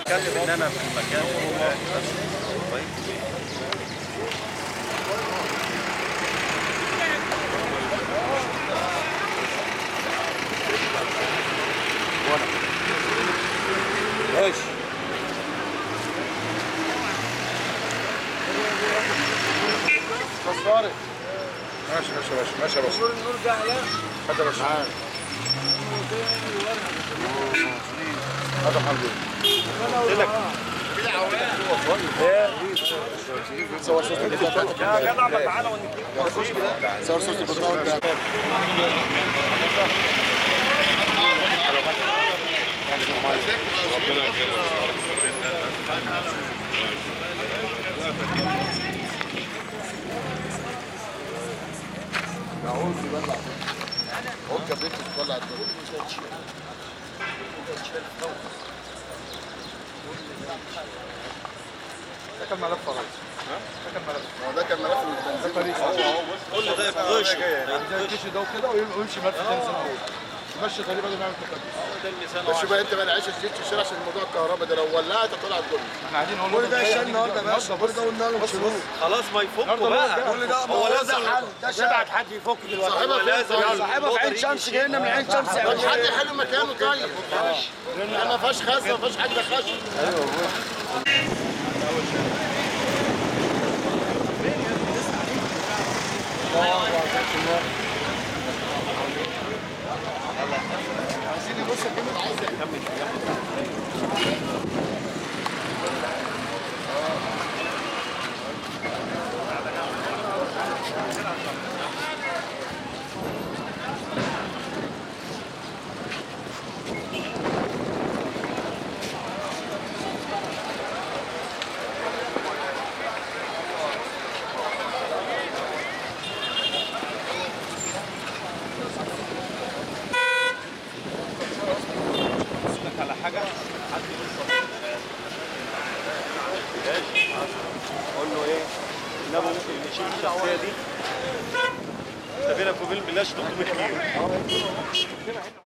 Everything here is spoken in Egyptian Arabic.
اتكلم ان انا في المكان بس طيب ماشي بس طارق ماشي ماشي يا باشا ماشي يا باشا نرجع يا هذا يا باشا هذا حمد صور صوت البطاقة يا جدع ما تعالى ونجيب صور صوت البطاقة معقول يولع هو كبريت تولع الدنيا ده كان ملف فرنسا ده كان ملف هو ده كان ملف البنزين طريق كل ده يبقى غش يمشي ده وكده ويمشي ملف بنزين هو مشي طريق بدل ما يعمل تكدس ده الميزان مش بقى انت بقى العيش الزيت في الشارع عشان موضوع الكهرباء ده لو ولعت هتولع الدنيا احنا قاعدين نقول كل ده عشان النهارده يا باشا كل ده قلنا لهم شروط خلاص ما يفكوا بقى كل ده هو لازم حل ده شبعت حد يفك دلوقتي صاحبها فين لازم طيب؟ صاحبها في عين شمس جاي لنا من عين شمس يا طب باشا حد يحل مكانه طيب لا ما فيهاش خزنه ما فيهاش حد خشب على حاجه قول له ايه انما ممكن نشيل الشخصيه دي انت بينك وبين بلاش 300 كيلو